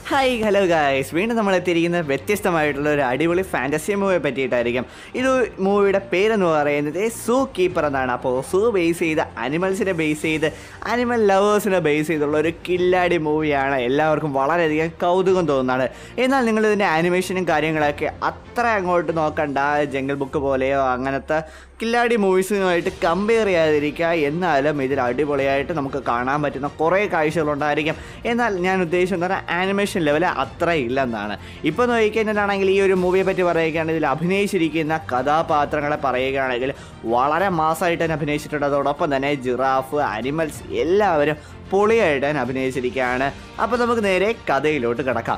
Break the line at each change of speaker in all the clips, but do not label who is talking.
Hi hello guys വീണ്ടും നമ്മൾ എത്തിയിരിക്കുന്നത് വ്യത്യസ്തമായിട്ടുള്ള ഒരു അടിപൊളി ഫാൻറ്റസി മൂവിയെ പറ്റിയിട്ടായിരിക്കും ഇത് മൂവിയുടെ പേരെന്ന് പറയുന്നത് സൂ കീപ്പർ എന്നാണ് അപ്പോൾ സൂ ബേസ് ചെയ്ത് അനിമൽസിനെ ബേസ് ചെയ്ത് അനിമൽ ലവേഴ്സിനെ ബേസ് ചെയ്തുള്ള ഒരു കില്ലാടി മൂവിയാണ് എല്ലാവർക്കും വളരെയധികം കൗതുകം തോന്നുന്നതാണ് എന്നാൽ നിങ്ങൾ ഇതിൻ്റെ ആനിമേഷനും കാര്യങ്ങളൊക്കെ അത്ര അങ്ങോട്ട് നോക്കണ്ട ജംഗിൾ ബുക്ക് പോലെയോ അങ്ങനത്തെ കില്ലാടി മൂവീസുമായിട്ട് കമ്പയർ ചെയ്യാതിരിക്കുക എന്നാലും ഇതിൽ അടിപൊളിയായിട്ട് നമുക്ക് കാണാൻ പറ്റുന്ന കുറേ കാഴ്ചകളുണ്ടായിരിക്കും എന്നാൽ ഞാൻ ഉദ്ദേശിക്കുന്നത് ആനിമേഷൻ ലെവൽ അത്ര ഇല്ലെന്നാണ് ഇപ്പോൾ നോക്കിക്കഴിഞ്ഞാണെങ്കിൽ ഈ ഒരു മൂവിയെ പറ്റി പറയുകയാണെങ്കിൽ ഇതിൽ അഭിനയിച്ചിരിക്കുന്ന കഥാപാത്രങ്ങളെ പറയുകയാണെങ്കിൽ വളരെ മാസമായിട്ട് തന്നെ അഭിനയിച്ചിട്ടുണ്ട് അതോടൊപ്പം തന്നെ ജിറാഫ് അനിമൽസ് എല്ലാവരും പൊളിയായിട്ട് തന്നെ അഭിനയിച്ചിരിക്കുകയാണ് അപ്പോൾ നമുക്ക് നേരെ കഥയിലോട്ട് കിടക്കാം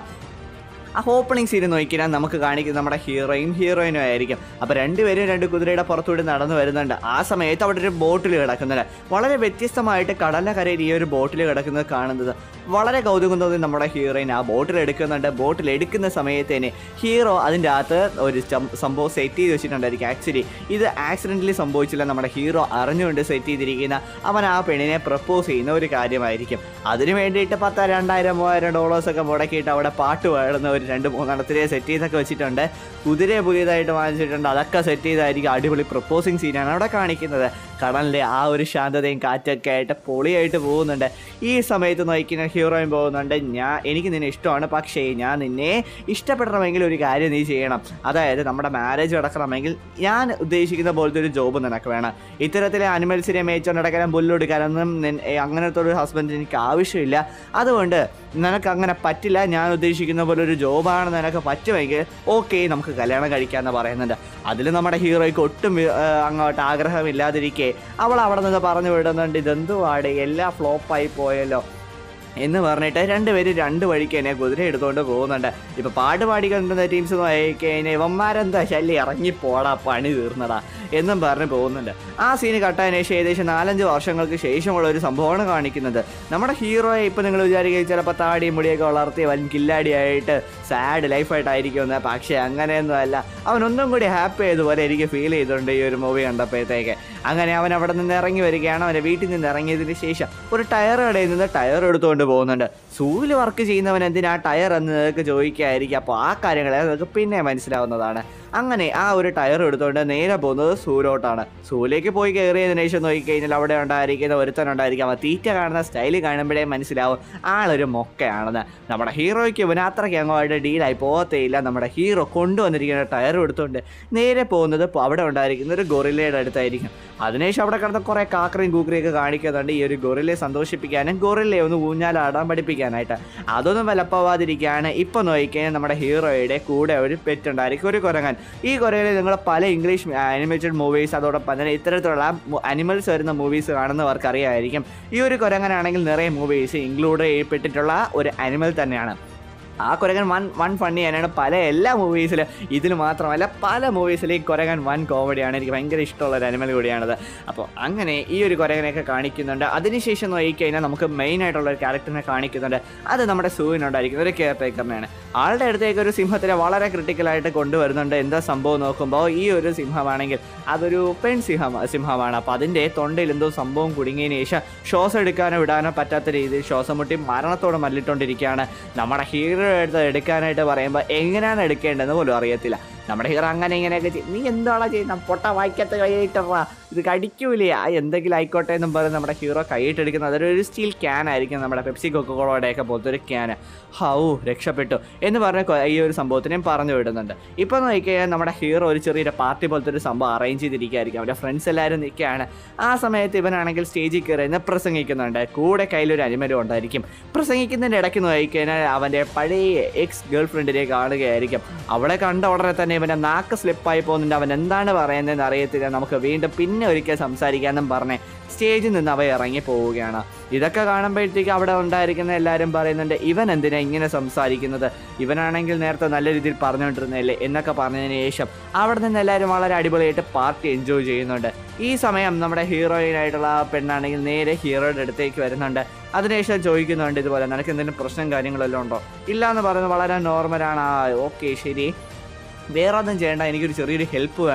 ആ ഓപ്പണിംഗ് സീൻ നോക്കിയാൽ നമുക്ക് കാണിക്കുന്നത് നമ്മുടെ ഹീറോയും ഹീറോയിനും ആയിരിക്കും അപ്പോൾ രണ്ടുപേരും രണ്ട് കുതിരയുടെ പുറത്തൂടെ നടന്നു വരുന്നുണ്ട് ആ സമയത്ത് അവിടെ ഒരു ബോട്ടിൽ കിടക്കുന്നുണ്ട് വളരെ വ്യത്യസ്തമായിട്ട് കടലിന്റെ കരയിൽ ഈ ഒരു ബോട്ടിൽ കിടക്കുന്നത് കാണുന്നത് വളരെ കൗതുകം തോന്നി നമ്മുടെ ഹീറോയിൻ ആ ബോട്ടിൽ എടുക്കുന്നുണ്ട് ബോട്ടിൽ എടുക്കുന്ന സമയത്ത് തന്നെ ഹീറോ അതിൻ്റെ അകത്ത് ഒരു സം- സംഭവം സെറ്റ് ചെയ്ത് വെച്ചിട്ടുണ്ടായിരിക്കും ആക്ച്വലി ഇത് ആക്സിഡൻ്റലി സംഭവിച്ചില്ല നമ്മുടെ ഹീറോ അറിഞ്ഞുകൊണ്ട് സെറ്റ് ചെയ്തിരിക്കുന്ന അവൻ ആ പെണ്ണിനെ പ്രപ്പോസ് ചെയ്യുന്ന ഒരു കാര്യമായിരിക്കും അതിന് വേണ്ടിയിട്ട് പത്ത് രണ്ടായിരം മൂവായിരം ഡോളേഴ്സ് ഒക്കെ മുടക്കിയിട്ട് അവിടെ പാട്ട് പാടുന്ന ഒരു രണ്ട് മൂന്നെണ്ണത്തിനെ സെറ്റ് ചെയ്തൊക്കെ വെച്ചിട്ടുണ്ട് കുതിരയെ പുതിയതായിട്ട് വാങ്ങിച്ചിട്ടുണ്ട് അതൊക്കെ സെറ്റ് ചെയ്തായിരിക്കും അടിപൊളി പ്രപ്പോസിങ് സീനാണ് അവിടെ കാണിക്കുന്നത് കടലിൻ്റെ ആ ഒരു ശാന്തതയും കാറ്റൊക്കെ ആയിട്ട് പൊളിയായിട്ട് പോകുന്നുണ്ട് ഈ സമയത്ത് നോക്കുന്ന ഹീറോയും പോകുന്നുണ്ട് ഞാൻ എനിക്ക് നിന്നെ ഇഷ്ടമാണ് പക്ഷേ ഞാൻ നിന്നെ ഇഷ്ടപ്പെടണമെങ്കിൽ ഒരു കാര്യം നീ ചെയ്യണം അതായത് നമ്മുടെ മാരേജ് നടക്കണമെങ്കിൽ ഞാൻ ഉദ്ദേശിക്കുന്ന പോലത്തെ ഒരു ജോബ് നിനക്ക് വേണം ഇത്തരത്തിലെ അനിമൽസിനെ മേച്ചോണ്ട് നടക്കാനും പുല്ലൊടുക്കാനൊന്നും നിൻ- ഏ, അങ്ങനത്തെ ഒരു ഹസ്ബൻഡ് എനിക്ക് ആവശ്യമില്ല അതുകൊണ്ട് നിനക്ക് അങ്ങനെ പറ്റില്ല ഞാൻ ഉദ്ദേശിക്കുന്ന പോലെ ഒരു ജോബാണ് നിനക്ക് പറ്റുമെങ്കിൽ ഓക്കെ നമുക്ക് കല്യാണം കഴിക്കാമെന്ന് പറയുന്നുണ്ട് അതിൽ നമ്മുടെ ഹീറോയ്ക്ക് ഒട്ടും വി- ആ, അങ്ങോട്ട് ആഗ്രഹമില്ലാതിരിക്കെ അവൾ അവിടെ നിന്ന് പറഞ്ഞു വിടുന്നുണ്ട് ഇതെന്തുവാടെ എല്ലാം ഫ്ലോപ്പായി പോയല്ലോ എന്ന് പറഞ്ഞിട്ട് രണ്ടുപേരും രണ്ട് വഴിക്ക് തന്നെ കുതിര എടുത്തുകൊണ്ട് പോകുന്നുണ്ട് ഇപ്പൊ പാട്ട് പാടിക്കൊണ്ടിരുന്ന ടീംസ് നോക്കിക്കഴിഞ്ഞാൽ ഇവന്മാരെന്താ ശല്യം ഇറങ്ങി പോടാ പണി തീർന്നടാ എന്നും പറഞ്ഞ് പോകുന്നുണ്ട് ആ സീന് കട്ടതിന് ശേഷം ഏകദേശം നാലഞ്ച് വർഷങ്ങൾക്ക് ശേഷമുള്ള ഒരു സംഭവമാണ് കാണിക്കുന്നത് നമ്മുടെ ഹീറോയെ ഇപ്പൊ നിങ്ങൾ വിചാരിക്കുക ചിലപ്പോൾ താടിയും മുടിയൊക്കെ വളർത്തി വൻ കില്ലാടിയായിട്ട് സാഡ് ലൈഫായിട്ടായിരിക്കുമെന്ന് പക്ഷേ അങ്ങനെയൊന്നും അല്ല അവനൊന്നും കൂടി ഹാപ്പി ആയതുപോലെ എനിക്ക് ഫീൽ ചെയ്തിട്ടുണ്ട് ഈ ഒരു മൂവി കണ്ടപ്പോഴത്തേക്ക് അങ്ങനെ അവൻ അവിടെ നിന്ന് ഇറങ്ങി വരികയാണ് അവൻ്റെ വീട്ടിൽ നിന്ന് ഇറങ്ങിയതിന് ശേഷം ഒരു ടയർ കടയിൽ നിന്ന് ടയർ എടുത്തുകൊണ്ട് പോകുന്നുണ്ട് സൂവിൽ വർക്ക് ചെയ്യുന്നവൻ എന്തിനാ ടയർ എന്ന് നിങ്ങൾക്ക് ചോദിക്കായിരിക്കും അപ്പോൾ ആ കാര്യങ്ങളെ നിങ്ങൾക്ക് പിന്നെ മനസ്സിലാവുന്നതാണ് അങ്ങനെ ആ ഒരു ടയർ എടുത്തുകൊണ്ട് നേരെ പോകുന്നത് സൂലോട്ടാണ് സൂവിലേക്ക് പോയി കയറിയതിനു ശേഷം നോക്കിക്കഴിഞ്ഞാൽ അവിടെ ഉണ്ടായിരിക്കുന്ന ഒരുത്തൻ ഉണ്ടായിരിക്കാം ആ തീറ്റ കാണുന്ന സ്റ്റൈല് കാണുമ്പോഴേ മനസ്സിലാവും ആളൊരു മൊക്കയാണെന്ന് നമ്മുടെ ഹീറോയ്ക്ക് ഇവന് അത്രയ്ക്ക് അങ്ങോട്ട് ഡീലായി പോകത്തേയില്ല നമ്മുടെ ഹീറോ കൊണ്ടുവന്നിരിക്കുന്ന ടയർ എടുത്തുകൊണ്ട് നേരെ പോകുന്നത് ഇപ്പോൾ അവിടെ ഉണ്ടായിരിക്കുന്ന ഒരു ഗൊറില്ലയുടെ അടുത്തായിരിക്കും അതിനുശേഷം അവിടെ കിടന്ന കുറേ കാക്കറയും കൂക്കറിയൊക്കെ കാണിക്കുന്നുണ്ട് ഈ ഒരു ഗൊറില്ലയെ സന്തോഷിപ്പിക്കാനും ഗൊറില്ലയെ ഒന്ന് ഊഞ്ഞാലാടാൻ പഠിപ്പിക്കാനായിട്ട് അതൊന്നും വിലപ്പോവാതിരിക്കുകയാണ് ഇപ്പോൾ നോക്കിക്കഴിഞ്ഞാൽ നമ്മുടെ ഹീറോയുടെ കൂടെ ഒരു പെറ്റ് ഉണ്ടായിരിക്കും ഒരു കുരങ്ങൻ ഈ കുരങ്ങനെ നിങ്ങൾ പല ഇംഗ്ലീഷ് ആനിമേറ്റഡ് മൂവീസ് അതോടൊപ്പം തന്നെ ഇത്തരത്തിലുള്ള അനിമൽസ് വരുന്ന മൂവീസ് കാണുന്നവർക്ക് അറിയാമായിരിക്കും ഈ ഒരു കുരങ്ങനാണെങ്കിൽ നിറയെ മൂവീസ് ഇൻക്ലൂഡ് ചെയ്യപ്പെട്ടിട്ടുള്ള ഒരു അനിമൽ തന്നെയാണ് ആ കുരങ്ങൻ വൺ വൺ ഫണ്ണി തന്നെയാണ് പല എല്ലാ മൂവീസിലും ഇതിൽ മാത്രമല്ല പല മൂവീസിലും ഈ കുരങ്ങൻ വൻ കോമഡിയാണ് എനിക്ക് ഭയങ്കര ഇഷ്ടമുള്ള ഒരു അനിമൽ കൂടിയാണത് അപ്പോൾ അങ്ങനെ ഈ ഒരു കുരങ്ങനെയൊക്കെ കാണിക്കുന്നുണ്ട് അതിനുശേഷം നോക്കിക്കഴിഞ്ഞാൽ നമുക്ക് മെയിൻ ആയിട്ടുള്ള ഒരു ക്യാരക്ടറിനെ കാണിക്കുന്നുണ്ട് അത് നമ്മുടെ സൂവിനുണ്ടായിരിക്കുന്ന ഒരു കെയർ ടേക്കറിനെയാണ് ആളുടെ അടുത്തേക്ക് ഒരു സിംഹത്തിനെ വളരെ ക്രിട്ടിക്കലായിട്ട് കൊണ്ടുവരുന്നുണ്ട് എന്താ സംഭവം നോക്കുമ്പോൾ ഈ ഒരു സിംഹമാണെങ്കിൽ അതൊരു പെൺ സിംഹം സിംഹമാണ് അപ്പോൾ അതിൻ്റെ തൊണ്ടയിൽ എന്തോ സംഭവം കുടുങ്ങിയതിന് ശേഷം ശ്വാസം എടുക്കാനോ വിടാനോ പറ്റാത്ത രീതിയിൽ ശ്വാസം മുട്ടി മരണത്തോട് മല്ലിട്ടുകൊണ്ടിരിക്കുകയാണ് നമ്മുടെ ഹീറോ എടുത്ത് എടുക്കാനായിട്ട് പറയുമ്പോൾ എങ്ങനെയാണ് എടുക്കേണ്ടതെന്ന് പോലും അറിയത്തില്ല നമ്മുടെ ഹീറോ അങ്ങനെ ഇങ്ങനെയൊക്കെ ചെയ്യും നീ എന്താണ് ചെയ്യുന്ന പൊട്ട വായിക്കത്ത് കൈയിട്ടറാ ഇത് കടിക്കൂലേ ആ എന്തെങ്കിലും ആയിക്കോട്ടെ എന്നും പറഞ്ഞ് നമ്മുടെ ഹീറോ കൈയിട്ടെടുക്കുന്നത് അതൊരു സ്റ്റീൽ ക്യാൻ ആയിരിക്കും നമ്മുടെ പെപ്സി കൊക്കോളോടെയൊക്കെ പോലത്തെ ഒരു ക്യാൻ ഹൗ രക്ഷപ്പെട്ടു എന്ന് പറഞ്ഞ കൊ- ഈ ഒരു സംഭവത്തിനെയും പറഞ്ഞു വിടുന്നുണ്ട് ഇപ്പോൾ നോക്കിക്കഴിഞ്ഞാൽ നമ്മുടെ ഹീറോ ഒരു ചെറിയൊരു പാർട്ടി പോലത്തെ ഒരു സംഭവം അറേഞ്ച് ചെയ്തിരിക്കുകയായിരിക്കും അവരുടെ ഫ്രണ്ട്സ് എല്ലാവരും നിൽക്കുകയാണ് ആ സമയത്ത് ഇവനാണെങ്കിൽ സ്റ്റേജിൽ കയറി നിന്ന് പ്രസംഗിക്കുന്നുണ്ട് കൂടെ കയ്യിലൊരു അനിമലും ഉണ്ടായിരിക്കും പ്രസംഗിക്കുന്നതിൻ്റെ ഇടയ്ക്ക് നോക്കിക്കഴിഞ്ഞാൽ അവൻ്റെ പഴയ എക്സ് ഗേൾ ഫ്രണ്ടിനെ കാണുകയായിരിക്കും അവളെ കണ്ട ഉടനെ തന്നെ ഇവൻ്റെ നാക്ക് സ്ലിപ്പായി പോകുന്നുണ്ട് അവൻ എന്താണ് പറയുന്നതെന്ന് അറിയത്തില്ല നമുക്ക് വീണ്ടും പിന്നെ ഒരിക്കൽ സംസാരിക്കാമെന്നും പറഞ്ഞ് സ്റ്റേജിൽ നിന്ന് അവ ഇറങ്ങി പോവുകയാണ് ഇതൊക്കെ കാണുമ്പോഴത്തേക്ക് അവിടെ ഉണ്ടായിരിക്കുന്ന എല്ലാവരും പറയുന്നുണ്ട് ഇവൻ എന്തിനാ ഇങ്ങനെ സംസാരിക്കുന്നത് ഇവനാണെങ്കിൽ നേരത്തെ നല്ല രീതിയിൽ പറഞ്ഞുകൊണ്ടിരുന്നതല്ലേ എന്നൊക്കെ പറഞ്ഞതിന് ശേഷം അവിടെ നിന്ന് എല്ലാവരും വളരെ അടിപൊളിയായിട്ട് പാർട്ടി എൻജോയ് ചെയ്യുന്നുണ്ട് ഈ സമയം നമ്മുടെ ഹീറോയിനായിട്ടുള്ള ആ പെണ്ണാണെങ്കിൽ നേരെ ഹീറോയുടെ അടുത്തേക്ക് വരുന്നുണ്ട് അതിനുശേഷം ചോദിക്കുന്നുണ്ട് ഇതുപോലെ നിനക്ക് എന്തെങ്കിലും പ്രശ്നം കാര്യങ്ങളെല്ലാം ഉണ്ടോ ഇല്ല എന്ന് പറയുന്നത് വളരെ നോർമലാണ് ആ ഓക്കെ ശരി വേറെ ഒന്നും ചെയ്യേണ്ട എനിക്കൊരു ചെറിയൊരു ഹെൽപ്പ് വേണം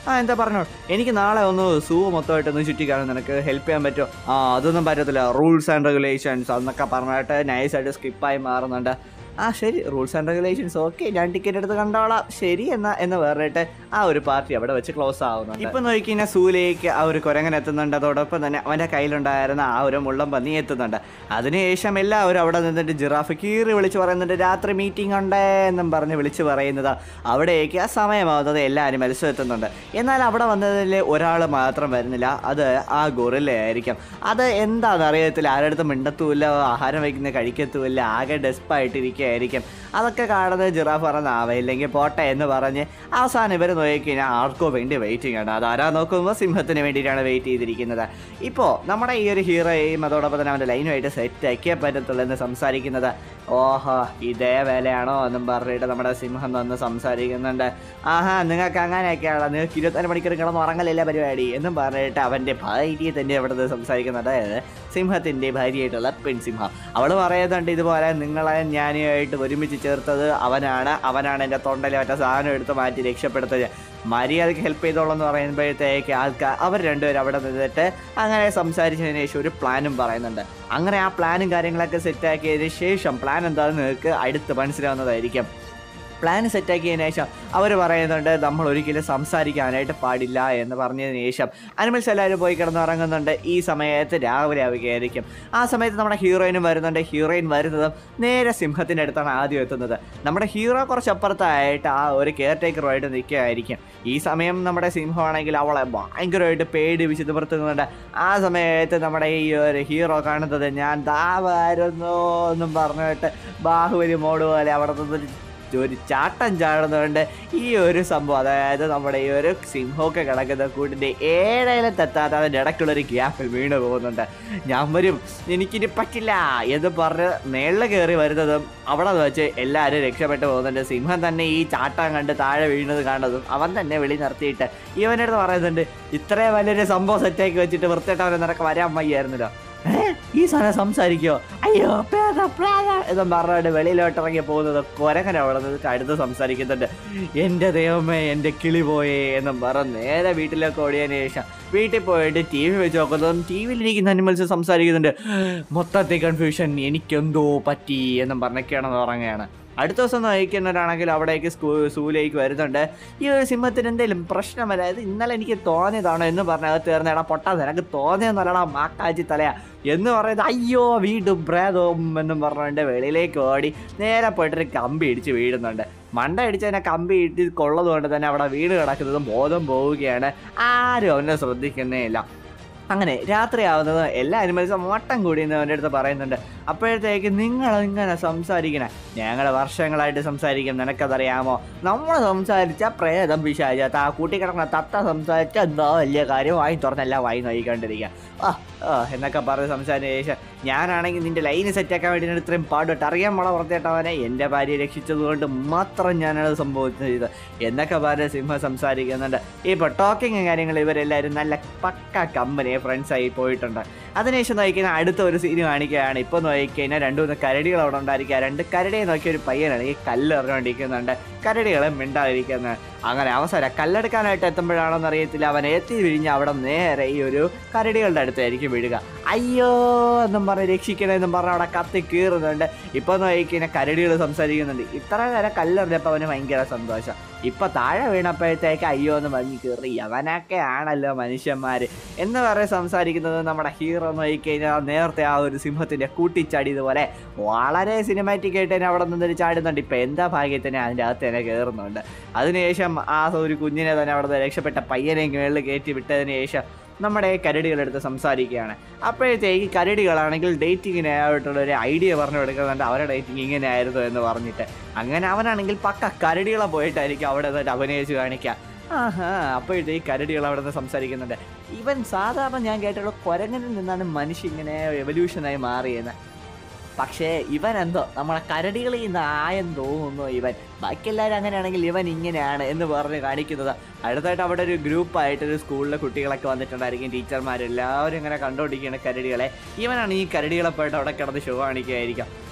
ആ എന്താ പറഞ്ഞോ എനിക്ക് നാളെ ഒന്ന് സൂ മൊത്തമായിട്ടൊന്ന് ചുറ്റിക്കാണും നിനക്ക് ഹെൽപ്പ് ചെയ്യാൻ പറ്റുമോ ആ അതൊന്നും പറ്റത്തില്ല റൂൾസ് ആൻഡ് റെഗുലേഷൻസ് എന്നൊക്കെ പറഞ്ഞിട്ട് നൈസായിട്ട് സ്കിപ്പായി മാറുന്നുണ്ട് ആ ശരി റൂൾസ് ആൻഡ് റെഗുലേഷൻസ് ഓക്കെ ഞാൻ ടിക്കറ്റ് എടുത്ത് കണ്ടോളാം ശരി എന്നാ എന്ന് പറഞ്ഞിട്ട് ആ ഒരു പാർട്ടി അവിടെ വെച്ച് ക്ലോസ് ആവുന്നുണ്ട് ഇപ്പൊ നോക്കി കഴിഞ്ഞാൽ സൂലേക്ക് ആ ഒരു കുരങ്ങൻ എത്തുന്നുണ്ട് അതോടൊപ്പം തന്നെ അവന്റെ കയ്യിലുണ്ടായിരുന്ന ആ ഒരു മുള്ളം പന്നി എത്തുന്നുണ്ട് അതിനുശേഷം എല്ലാവരും അവിടെ നിന്നിട്ട് ജിറാഫ് കീറി വിളിച്ച് പറയുന്നുണ്ട് രാത്രി മീറ്റിംഗ് ഉണ്ട് എന്നും പറഞ്ഞ് വിളിച്ച് പറയുന്നത് അവിടേക്ക് ആ സമയമാവുന്നത് എല്ലാ അനിമൽസും എത്തുന്നുണ്ട് എന്നാൽ അവിടെ വന്നതിൽ ഒരാൾ മാത്രം വരുന്നില്ല അത് ആ ഗൊറില്ലയായിരിക്കും അത് എന്താണെന്ന് അറിയത്തില്ല ആരുടെ അടുത്ത് മിണ്ടത്തുമില്ല ആഹാരം വയ്ക്കുന്ന കഴിക്കത്തുമില്ല ആകെ ഡെസ്പായിട്ടിരിക്കുകയായിരിക്കും അതൊക്കെ കാണുന്നത് ജിറാഫ് പറഞ്ഞ ആവയില്ലെങ്കിൽ പോട്ടെ എന്ന് പറഞ്ഞ് അവസാനം ഇവർ നോക്കിക്കഴിഞ്ഞാൽ ആർക്കോ വേണ്ടി വെയിറ്റിംഗ് ആണ് അതാരാ നോക്കുമ്പോൾ സിംഹത്തിന് വേണ്ടിയിട്ടാണ് വെയിറ്റ് ചെയ്തിരിക്കുന്നത് ഇപ്പോൾ നമ്മുടെ ഈ ഒരു ഹീറോയും അതോടൊപ്പം തന്നെ അവൻ്റെ ലൈനുമായിട്ട് സെറ്റ് ആക്കിയേ പറ്റത്തുള്ളൂ എന്ന് സംസാരിക്കുന്നത് ഓഹോ ഇതേ വേലയാണോ എന്നും പറഞ്ഞിട്ട് നമ്മുടെ സിംഹം വന്ന് സംസാരിക്കുന്നുണ്ട് ആഹാ നിങ്ങൾക്ക് അങ്ങനെയൊക്കെയാണോ നിങ്ങൾക്ക് ഇരുപത്തിനാല് മണിക്കൂർ കിടന്ന് ഉറങ്ങലില്ല പരിപാടി എന്നും പറഞ്ഞിട്ട് അവൻ്റെ ഭാര്യയെ തന്നെ അവിടെ നിന്ന് സംസാരിക്കുന്നുണ്ട് അതായത് സിംഹത്തിൻ്റെ ഭാര്യയായിട്ടുള്ള പെൺസിംഹം അവൾ പറയുന്നുണ്ട് ഇതുപോലെ നിങ്ങളെ ഞാനുമായിട്ട് ഒരുമിച്ച് ചേർത്തത് അവനാണ് അവനാണ് എൻ്റെ തൊണ്ടയിലെ മറ്റേ സാധനം എടുത്ത് മാറ്റി രക്ഷപ്പെടുത്തത് മര്യാദയ്ക്ക് ഹെൽപ്പ് ചെയ്തോളൂ എന്ന് പറയുമ്പോഴത്തേക്ക് ആൾക്കാർ അവർ രണ്ടുപേരും അവിടെ നിന്നിട്ട് അങ്ങനെ സംസാരിച്ചതിന് ശേഷം ഒരു പ്ലാനും പറയുന്നുണ്ട് അങ്ങനെ ആ പ്ലാനും കാര്യങ്ങളൊക്കെ സെറ്റാക്കിയതിന് ശേഷം പ്ലാൻ എന്താണെന്ന് നിങ്ങൾക്ക് അടുത്ത് മനസ്സിലാവുന്നതായിരിക്കും പ്ലാൻ സെറ്റാക്കിയതിന് ശേഷം അവർ പറയുന്നുണ്ട് നമ്മൾ ഒരിക്കലും സംസാരിക്കാനായിട്ട് പാടില്ല എന്ന് പറഞ്ഞതിന് ശേഷം അനിമൽസ് എല്ലാവരും പോയി കിടന്നുറങ്ങുന്നുണ്ട് ഈ സമയത്ത് രാവിലെ ആവുകയായിരിക്കും ആ സമയത്ത് നമ്മുടെ ഹീറോയിനും വരുന്നുണ്ട് ഹീറോയിൻ വരുന്നതും നേരെ സിംഹത്തിൻ്റെ അടുത്താണ് ആദ്യം എത്തുന്നത് നമ്മുടെ ഹീറോ കുറച്ച് അപ്പുറത്തായിട്ട് ആ ഒരു കെയർ ടേക്കറുമായിട്ട് നിൽക്കുകയായിരിക്കും ഈ സമയം നമ്മുടെ സിംഹമാണെങ്കിൽ അവളെ ഭയങ്കരമായിട്ട് പേടി വിശുദ്ധ പുറത്തുന്നുണ്ട് ആ സമയത്ത് നമ്മുടെ ഈ ഒരു ഹീറോ കാണുന്നത് ഞാൻ ദാ വരുന്നു എന്നും പറഞ്ഞിട്ട് ബാഹുബലി മോഡ് പോലെ അവിടെ നിന്ന് ഒരു ചാട്ടം ചാടുന്നുണ്ട് ഈ ഒരു സംഭവം അതായത് നമ്മുടെ ഈ ഒരു സിംഹമൊക്കെ കിടക്കുന്ന കൂട്ടിൻ്റെ ഏഴയിലും തെത്താത്ത അതിൻ്റെ ഇടയ്ക്കുള്ളൊരു ഗ്യാപ്പിൽ വീണ് പോകുന്നുണ്ട് ഞാൻ വരും എനിക്കിനി പറ്റില്ല എന്ന് പറഞ്ഞ് മേളിൽ കയറി വരുന്നതും അവിടെ വെച്ച് എല്ലാവരും രക്ഷപ്പെട്ടു പോകുന്നുണ്ട് സിംഹം തന്നെ ഈ ചാട്ടം കണ്ട് താഴെ വീഴുന്നത് കാണുന്നതും അവൻ തന്നെ വെളി നിർത്തിയിട്ട് ഇവൻ്റെ അടുത്ത് പറയുന്നുണ്ട് ഇത്രയും വലിയൊരു സംഭവം സെറ്റാക്കി വെച്ചിട്ട് വൃത്തിയിട്ട് അവനെ നിനക്ക് വരാൻ വയ്യായിരുന്നല്ലോ ഏ? ഈ സാധനം സംസാരിക്കോ അയ്യോ പ്രേത പ്രേത എന്നും പറഞ്ഞിട്ട് വെളിയിലോട്ട് ഇറങ്ങി പോകുന്നത് കൊരങ്ങൻ അവിടെ നിന്നിട്ട് അടുത്ത് സംസാരിക്കുന്നുണ്ട് എൻ്റെ ദൈവമേ എൻ്റെ കിളി പോയേ എന്നും പറഞ്ഞ് നേരെ വീട്ടിലേക്ക് ഓടിയതിന് ശേഷം വീട്ടിൽ പോയിട്ട് ടി വി വെച്ച് നോക്കുന്നതും ടി വിയിൽ ഇരിക്കുന്ന അനിമൽസ് സംസാരിക്കുന്നുണ്ട് മൊത്തത്തിൽ കൺഫ്യൂഷൻ എനിക്കെന്തോ പറ്റി എന്നും പറഞ്ഞൊക്കെയാണെന്ന് പറയുകയാണ് അടുത്ത ദിവസം നയിക്കുന്നവരാണെങ്കിൽ അവിടേക്ക് സ്കൂ സൂലേക്ക് വരുന്നുണ്ട് ഈ ഒരു സിംഹത്തിന് എന്തെങ്കിലും പ്രശ്നമല്ല ഇത് ഇന്നലെ എനിക്ക് തോന്നിയതാണോ എന്ന് പറഞ്ഞ അത് തീർന്നേടാ പൊട്ടാ നിനക്ക് തോന്നിയെന്നല്ലടാ മാക്കാച്ചി തലയാ എന്ന് പറയുന്നത് അയ്യോ വീണ്ടും പ്രേതവും എന്നും പറഞ്ഞുകൊണ്ട് വെളിയിലേക്ക് ഓടി നേരെ പോയിട്ടൊരു കമ്പി ഇടിച്ച് വീഴുന്നുണ്ട് മണ്ട ഇടിച്ചതിനെ കമ്പി ഇട്ട് കൊള്ളത് കൊണ്ട് തന്നെ അവിടെ വീട് കിടക്കുന്നതും ബോധം പോവുകയാണ് ആരും അവനെ ശ്രദ്ധിക്കുന്നേ ഇല്ല അങ്ങനെ രാത്രിയാവുന്നത് എല്ലാ അനിമൽസും വട്ടം കൂടി എന്ന് അവൻ്റെ അടുത്ത് പറയുന്നുണ്ട് അപ്പോഴത്തേക്ക് നിങ്ങൾ ഇങ്ങനെ സംസാരിക്കണേ ഞങ്ങൾ വർഷങ്ങളായിട്ട് സംസാരിക്കും നിനക്കതറിയാമോ നമ്മൾ സംസാരിച്ച പ്രേതം പിശാചാത്ത ആ കൂട്ടിക്കിടക്കുന്ന തത്ത സംസാരിച്ച എന്തോ വലിയ കാര്യം വായി തുറന്നെല്ലാം വായി നോക്കിക്കൊണ്ടിരിക്കുക ആ ആ എന്നൊക്കെ പറഞ്ഞ് സംസാരിച്ച ശേഷം ഞാനാണെങ്കിൽ നിന്റെ ലൈന് സെറ്റാക്കാൻ വേണ്ടി ഞാൻ ഇത്രയും പാടുപെട്ട് അറിയാൻ മുള പുറത്തേട്ടവനെ എൻ്റെ ഭാര്യയെ രക്ഷിച്ചതുകൊണ്ട് മാത്രം ഞാനത് സംഭവിച്ചത് എന്നൊക്കെ പറഞ്ഞ് സിംഹ സംസാരിക്കുന്നുണ്ട് ഇപ്പോൾ ടോക്കിങ് കാര്യങ്ങൾ ഇവരെല്ലാവരും നല്ല പക്ക കമ്പനി ഫ്രണ്ട്സായി പോയിട്ടുണ്ട് അതിനുശേഷം നോക്കിക്കഴിഞ്ഞാൽ അടുത്ത ഒരു സീൻ കാണിക്കുകയാണ് ഇപ്പോൾ നോക്കിക്കഴിഞ്ഞാൽ രണ്ട് മൂന്ന് കരടികൾ അവിടെ ഉണ്ടായിരിക്കുക രണ്ട് കരടിയെ നോക്കിയ ഒരു പയ്യനാണ് ഈ കല്ല് എറിഞ്ഞുകൊണ്ടിരിക്കുന്നുണ്ട് കരടികളെ മിണ്ടാതിരിക്കുന്നത് അങ്ങനെ അവസരം കല്ലെടുക്കാനായിട്ട് എത്തുമ്പോഴാണോന്ന് അറിയത്തില്ല അവൻ എത്തി വിഴിഞ്ഞ് അവിടെ നേരെ ഈ ഒരു കരടികളുടെ അടുത്തായിരിക്കും വീഴുക അയ്യോ എന്നും പറഞ്ഞ് രക്ഷിക്കണമെന്നും പറഞ്ഞ് അവിടെ കത്തി കീറുന്നുണ്ട് ഇപ്പോൾ നോക്കിക്കഴിഞ്ഞാൽ കരടികൾ സംസാരിക്കുന്നുണ്ട് ഇത്ര നേരം കല്ലെറിഞ്ഞപ്പോൾ അവന് ഭയങ്കര സന്തോഷം ഇപ്പൊ താഴെ വീണപ്പോഴത്തേക്ക് അയ്യോ എന്ന് പറഞ്ഞ് കയറി അവനൊക്കെ ആണല്ലോ മനുഷ്യന്മാർ എന്ന് പറഞ്ഞ് സംസാരിക്കുന്നത് നമ്മുടെ ഹീറോ നോക്കിക്കഴിഞ്ഞാൽ നേരത്തെ ആ ഒരു സിംഹത്തിന്റെ കൂട്ടിച്ചാടിയതുപോലെ വളരെ സിനിമാറ്റിക് ആയിട്ട് തന്നെ അവിടെ നിന്നൊരു ചാടുന്നുണ്ട് ഇപ്പൊ എന്താ ഭാഗ്യത്തിന് അതിൻ്റെ അകത്ത് തന്നെ കയറുന്നുണ്ട് അതിനുശേഷം ആ ഒരു കുഞ്ഞിനെ തന്നെ അവിടെ രക്ഷപ്പെട്ട പയ്യനെ മേളിൽ കയറ്റി വിട്ടതിന് ശേഷം നമ്മുടെ കരടികളെടുത്ത് സംസാരിക്കുകയാണ് അപ്പോഴത്തേക്ക് കരടികളാണെങ്കിൽ ഡേറ്റിങ്ങിനായിട്ടുള്ള ഒരു ഐഡിയ പറഞ്ഞു കൊടുക്കുന്നുണ്ട് അവരുടെ ഡേറ്റിംഗ് ഇങ്ങനെ ആയിരുന്നു എന്ന് പറഞ്ഞിട്ട് അങ്ങനെ അവനാണെങ്കിൽ പക്ക കരടികളെ പോയിട്ടായിരിക്കും അവിടെ നിന്നിട്ട് അഭിനയിച്ച് കാണിക്കുക ആഹാ അപ്പോഴത്തേക്ക് കരടികൾ അവിടെ നിന്ന് സംസാരിക്കുന്നുണ്ട് ഇവൻ സാധാരണ ഞാൻ കേട്ടുള്ള കുരങ്ങനിൽ നിന്നാണ് മനുഷ്യ ഇങ്ങനെ എവല്യൂഷനായി മാറിയെന്ന് പക്ഷേ ഇവൻ എന്തോ നമ്മളെ കരടികളിൽ നിന്ന് ആയെന്ന് തോന്നുന്നു ഇവൻ ബാക്കി എല്ലാവരും അങ്ങനെയാണെങ്കിൽ ഇവൻ ഇങ്ങനെയാണ് എന്ന് പറഞ്ഞ് കാണിക്കുന്നത് അടുത്തായിട്ട് അവിടെ ഒരു ഗ്രൂപ്പായിട്ട് ഒരു സ്കൂളിലെ കുട്ടികളൊക്കെ വന്നിട്ടുണ്ടായിരിക്കും ടീച്ചർമാരെല്ലാവരും ഇങ്ങനെ കണ്ടുകൊണ്ടിരിക്കുകയാണ് കരടികളെ ഇവനാണ് ഈ കരടികളെ പോയിട്ട് അവിടെ കിടന്ന് ഷോ കാണിക്കുകയായിരിക്കും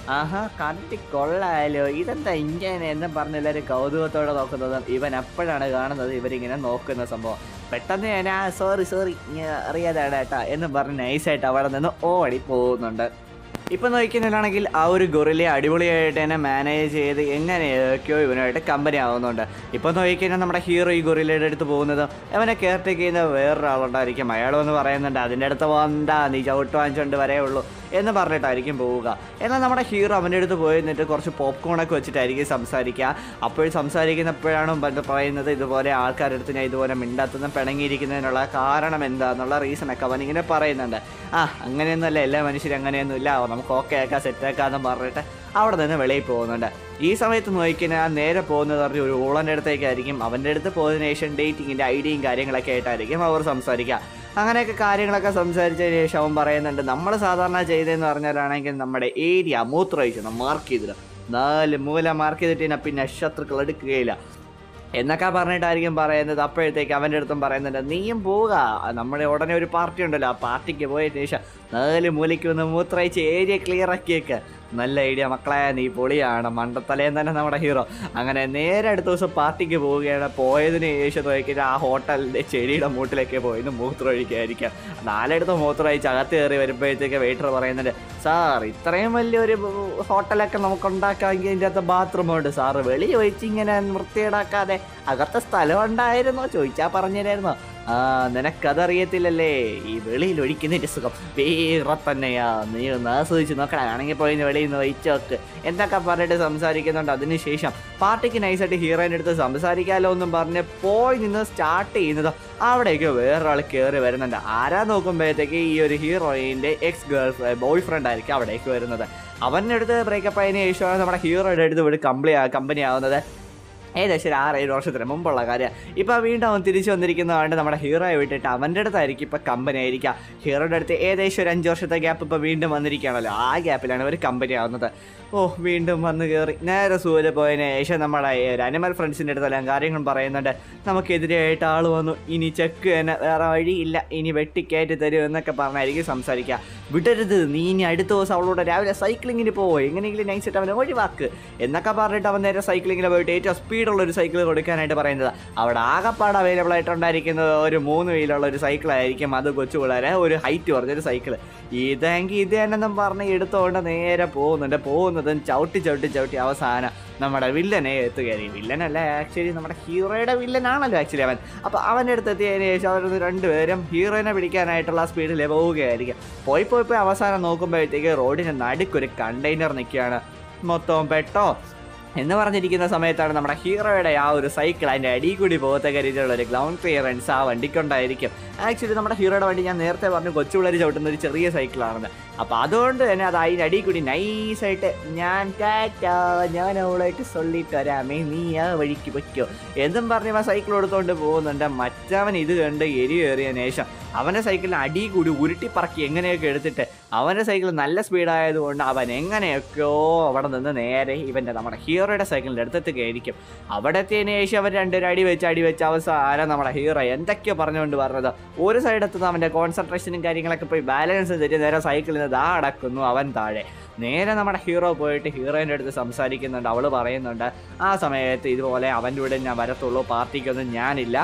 ആഹാ കണ്ടി കൊള്ളായാലോ ഇതെന്താ ഇങ്ങനെ എന്നും പറഞ്ഞ് എല്ലാവരും കൗതുകത്തോടെ നോക്കുന്നത് ഇവൻ അപ്പോഴാണ് കാണുന്നത് ഇവരിങ്ങനെ നോക്കുന്ന സംഭവം പെട്ടെന്ന് ഞാൻ ആ സോറി സോറി അറിയാതാണ് ഏട്ടാ എന്ന് പറഞ്ഞ് നൈസായിട്ട് അവിടെ നിന്ന് ഓടി പോകുന്നുണ്ട് ഇപ്പം നോക്കിയാണെങ്കിൽ ആ ഒരു ഗൊറിലെ അടിപൊളിയായിട്ട് തന്നെ മാനേജ് ചെയ്ത് എങ്ങനെയൊക്കെയോ ഇവനുമായിട്ട് കമ്പനി ആവുന്നുണ്ട് ഇപ്പം നോക്കിക്കഴിഞ്ഞാൽ നമ്മുടെ ഹീറോ ഈ ഗൊറിലയുടെ അടുത്ത് പോകുന്നത് അവനെ കെയർ ടേക്ക് ചെയ്യുന്ന വേറൊരാളുണ്ടായിരിക്കും അയാൾ വന്ന് പറയുന്നുണ്ട് അതിൻ്റെ അടുത്ത് വന്നാ നീ ചവിട്ട് വാങ്ങിച്ചുകൊണ്ട് വരേ ഉള്ളൂ എന്ന് പറഞ്ഞിട്ടായിരിക്കും പോവുക എന്നാൽ നമ്മുടെ ഹീറോ അവൻ്റെ അടുത്ത് പോയി നിന്നിട്ട് കുറച്ച് പോപ്കോണൊക്കെ വെച്ചിട്ടായിരിക്കും സംസാരിക്കുക അപ്പോൾ സംസാരിക്കുന്നപ്പോഴാണ് പണ്ട് പറയുന്നത് ഇതുപോലെ ആൾക്കാരുടെ അടുത്ത് ഞാൻ ഇതുപോലെ മിണ്ടാത്തതും പിണങ്ങിയിരിക്കുന്നതിനുള്ള കാരണം എന്താന്നുള്ള റീസണൊക്കെ അവൻ ഇങ്ങനെ പറയുന്നുണ്ട് ആ അങ്ങനെയൊന്നുമല്ല എല്ലാ മനുഷ്യരും അങ്ങനെയൊന്നുമില്ല നമുക്ക് ഓക്കെ ആക്കാം സെറ്റാക്കാന്ന് പറഞ്ഞിട്ട് അവിടെ നിന്ന് വെളിയിൽ പോകുന്നുണ്ട് ഈ സമയത്ത് നോക്കിക്കഴിഞ്ഞാൽ നേരെ പോകുന്നത് പറഞ്ഞ് ഒരു ഊളൻ്റെ അടുത്തേക്കായിരിക്കും അവൻ്റെ അടുത്ത് പോയതിനു ശേഷം ഡേറ്റിങ്ങിൻ്റെ ഐഡിയയും കാര്യങ്ങളൊക്കെ ആയിട്ടായിരിക്കും അവർ സംസാരിക്കുക അങ്ങനെയൊക്കെ കാര്യങ്ങളൊക്കെ സംസാരിച്ചതിന് ശേഷം അവൻ പറയുന്നുണ്ട് നമ്മൾ സാധാരണ ചെയ്തതെന്ന് പറഞ്ഞാലാണെങ്കിൽ നമ്മുടെ ഏരിയ മൂത്രമൊഴിച്ചു മാർക്ക് ചെയ്തിട്ട് നാല് മൂല മാർക്ക് ചെയ്തിട്ട് പിന്നെ ശത്രുക്കൾ എടുക്കുകയില്ല എന്നൊക്കെ പറഞ്ഞിട്ടായിരിക്കും പറയുന്നത് അപ്പോഴത്തേക്ക് അവൻ്റെ അടുത്തും പറയുന്നുണ്ട് നീയും പോവുക നമ്മുടെ ഉടനെ ഒരു പാർട്ടി ഉണ്ടല്ലോ ആ പാർട്ടിക്ക് പോയതിന് ശേഷം നാല് മൂലയ്ക്ക് വന്ന് മൂത്രയിച്ച് ഏരിയ ക്ലിയർ ആക്കിയേക്ക് നല്ല ഐഡിയ മക്കളെ നീ പൊളിയാണ് മണ്ടത്തലേന്ന് തന്നെ നമ്മുടെ ഹീറോ അങ്ങനെ നേരെ അടുത്ത ദിവസം പാർട്ടിക്ക് പോവുകയാണ് പോയതിന് ശേഷം നോക്കിയിട്ട് ആ ഹോട്ടലിൻ്റെ ചെടിയുടെ മൂട്ടിലേക്ക് പോയി മൂത്രം ഒഴിക്കായിരിക്കാം നാലെടുത്ത് മൂത്രം ഒഴിച്ച് അകത്ത് കയറി വരുമ്പോഴത്തേക്ക് വെയിറ്റർ പറയുന്നുണ്ട് സാർ ഇത്രയും വലിയൊരു ഹോട്ടലൊക്കെ നമുക്ക് ഉണ്ടാക്കാമെങ്കിൽ ഇതിൻ്റെ അകത്ത് ബാത്റൂം ഉണ്ട് സാറ് വെളി ഒഴിച്ച് ഇങ്ങനെ വൃത്തിയിടാക്കാതെ അകത്തെ സ്ഥലം ഉണ്ടായിരുന്നോ ചോദിച്ചാൽ പറഞ്ഞുതരായിരുന്നോ ആ നിനക്കതറിയത്തില്ലല്ലേ ഈ വെളിയിൽ ഒഴിക്കുന്നതിൻ്റെ സുഖം വേറെ തന്നെയാ നീ ഒന്ന് ആസ്വദിച്ച് നോക്കണം ആണെങ്കിൽ പോയി ഇന്ന് വെളിയിൽ നിന്ന് ഒഴിച്ചോക്ക് എന്നൊക്കെ പറഞ്ഞിട്ട് സംസാരിക്കുന്നുണ്ട് അതിനുശേഷം പാർട്ടിക്ക് നൈസായിട്ട് ഹീറോയിൻ്റെ അടുത്ത് സംസാരിക്കാമല്ലോ എന്നും പറഞ്ഞ് പോയി നിന്ന് സ്റ്റാർട്ട് ചെയ്യുന്നത് അവിടേക്ക് വേറൊരാൾ കയറി വരുന്നുണ്ട് ആരാ നോക്കുമ്പോഴത്തേക്ക് ഈ ഒരു ഹീറോയിൻ്റെ എക്സ് ഗേൾ ബോയ് ഫ്രണ്ട് ആയിരിക്കും അവിടേക്ക് വരുന്നത് അവൻ്റെ അടുത്ത് ബ്രേക്കപ്പ് ആയതിനു ശേഷമാണ് നമ്മുടെ ഹീറോയുടെ അടുത്ത് ഇവിടെ കംപ്ലി കമ്പനി ആവുന്നത് ഏകദേശം ഒരു ആറ് ഏഴ് വർഷത്തിന് മുമ്പുള്ള കാര്യം ഇപ്പോൾ വീണ്ടും അവൻ തിരിച്ചു വന്നിരിക്കുന്നതുകൊണ്ട് നമ്മുടെ ഹീറോയെ വിട്ടിട്ട് അവൻ്റെ അടുത്തായിരിക്കും ഇപ്പോൾ കമ്പനി ആയിരിക്കുക ഹീറോയുടെ അടുത്ത് ഏകദേശം ഒരു അഞ്ച് വർഷത്തെ ഗ്യാപ്പ് ഇപ്പോൾ വീണ്ടും വന്നിരിക്കുകയാണല്ലോ ആ ഗ്യാപ്പിലാണ് ഒരു കമ്പനി ആവുന്നത് ഓ വീണ്ടും വന്ന് കയറി നേരെ സൂര്യ പോയതിന് ശേഷം നമ്മുടെ ഈ ഒരു അനിമൽ ഫ്രണ്ട്സിൻ്റെ അടുത്തെല്ലാം കാര്യങ്ങളും പറയുന്നുണ്ട് നമുക്കെതിരെയായിട്ട് ആൾ വന്നു ഇനി ചെക്ക് തന്നെ വേറെ വഴിയില്ല ഇനി വെട്ടിക്കയറ്റി തരും എന്നൊക്കെ പറഞ്ഞായിരിക്കും സംസാരിക്കുക വിടരുത് നീ ഇനി അടുത്ത ദിവസം അവളോട് രാവിലെ സൈക്ലിങ്ങിന് പോവോ എങ്ങനെയെങ്കിലും നൈസായിട്ട് അവനെ ഒഴിവാക്ക് എന്നൊക്കെ പറഞ്ഞിട്ട് അവൻ നേരെ സൈക്ലിങ്ങിന് പോയിട്ട് ഏറ്റവും സ്പീഡുള്ള ഒരു സൈക്കിൾ കൊടുക്കാനായിട്ട് പറയുന്നത് അവിടെ ആകപ്പാട് അവൈലബിൾ ആയിട്ടുണ്ടായിരിക്കുന്നത് ഒരു മൂന്ന് വീലുള്ള ഒരു സൈക്കിളായിരിക്കും അത് കൊച്ചു പിള്ളേരെ ഒരു ഹൈറ്റ് കുറഞ്ഞൊരു സൈക്കിൾ ഇതെങ്കിൽ ഇത് തന്നെന്നും പറഞ്ഞ് എടുത്തുകൊണ്ട് നേരെ പോകുന്നുണ്ട് പോകുന്നതും ചവിട്ടി ചവിട്ടി ചവിട്ടി അവസാനം നമ്മുടെ വില്ലനെ എത്തുകയായി വില്ലനല്ല ആക്ച്വലി നമ്മുടെ ഹീറോയുടെ വില്ലനാണല്ലോ ആക്ച്വലി അവൻ അപ്പോൾ അവൻ്റെ അടുത്ത് എത്തിയതിന് ശേഷം അവരൊന്ന് രണ്ടുപേരും ഹീറോയിനെ പിടിക്കാനായിട്ടുള്ള സ്പീഡിൽ പോവുകയായിരിക്കും പോയി പോയി പോയി അവസാനം നോക്കുമ്പോഴത്തേക്ക് റോഡിന് നടുക്കൊരു കണ്ടെയ്നർ നിൽക്കുകയാണ് മൊത്തം പെട്ടോ എന്ന് പറഞ്ഞിരിക്കുന്ന സമയത്താണ് നമ്മുടെ ഹീറോയുടെ ആ ഒരു സൈക്കിൾ അതിൻ്റെ അടിയിൽ കൂടി പോകത്തക്ക രീതിയിലുള്ള ഒരു ഗ്രൗണ്ട് ക്ലിയറൻസ് ആ വണ്ടിക്കുണ്ടായിരിക്കും ആക്ച്വലി നമ്മുടെ ഹീറോയുടെ വണ്ടി ഞാൻ നേരത്തെ പറഞ്ഞു കൊച്ചു പിള്ളേർ ചവിട്ടുന്ന ഒരു ചെറിയ സൈക്കിളാണെന്ന് അപ്പോൾ അതുകൊണ്ട് തന്നെ അത് അതിൻ്റെ അടിയിൽ കൂടി നൈസായിട്ട് ഞാൻ ടാറ്റാ ഞാൻ അവളായിട്ട് സൊല്ലിട്ട് വരാമേ നീ ആ വഴിക്ക് വയ്ക്കോ എന്നും പറഞ്ഞ് ആ സൈക്കിൾ എടുത്തുകൊണ്ട് പോകുന്നുണ്ട് മറ്റവൻ ഇത് കണ്ട് എരിയേറിയ ശേഷം അവൻ്റെ സൈക്കിളിന് അടി കൂടി ഉരുട്ടി പറക്കി എങ്ങനെയൊക്കെ എടുത്തിട്ട് അവൻ്റെ സൈക്കിൾ നല്ല സ്പീഡായതുകൊണ്ട് അവൻ എങ്ങനെയൊക്കെയോ അവിടെ നിന്ന് നേരെ ഇവൻ്റെ നമ്മുടെ ഹീറോയുടെ സൈക്കിളിൻ്റെ അടുത്തെത്തുകയായിരിക്കും അവിടെ എത്തിയതിന് ശേഷം അവൻ രണ്ടൊരു അടി വെച്ച് അടി വെച്ച് അവസാനം നമ്മുടെ ഹീറോ എന്തൊക്കെയോ പറഞ്ഞുകൊണ്ട് പറഞ്ഞത് ഒരു സൈഡെത്തുന്ന അവൻ്റെ കോൺസെൻട്രേഷനും കാര്യങ്ങളൊക്കെ പോയി ബാലൻസ് തെറ്റി നേരെ സൈക്കിളിൽ നിന്ന് ദാ അടക്കുന്നു അവൻ താഴെ നേരെ നമ്മുടെ ഹീറോ പോയിട്ട് ഹീറോയിൻ്റെ അടുത്ത് സംസാരിക്കുന്നുണ്ട് അവൾ പറയുന്നുണ്ട് ആ സമയത്ത് ഇതുപോലെ അവൻ്റെ കൂടെ ഞാൻ വരത്തുള്ളൂ പാർട്ടിക്കൊന്നും ഞാനില്ല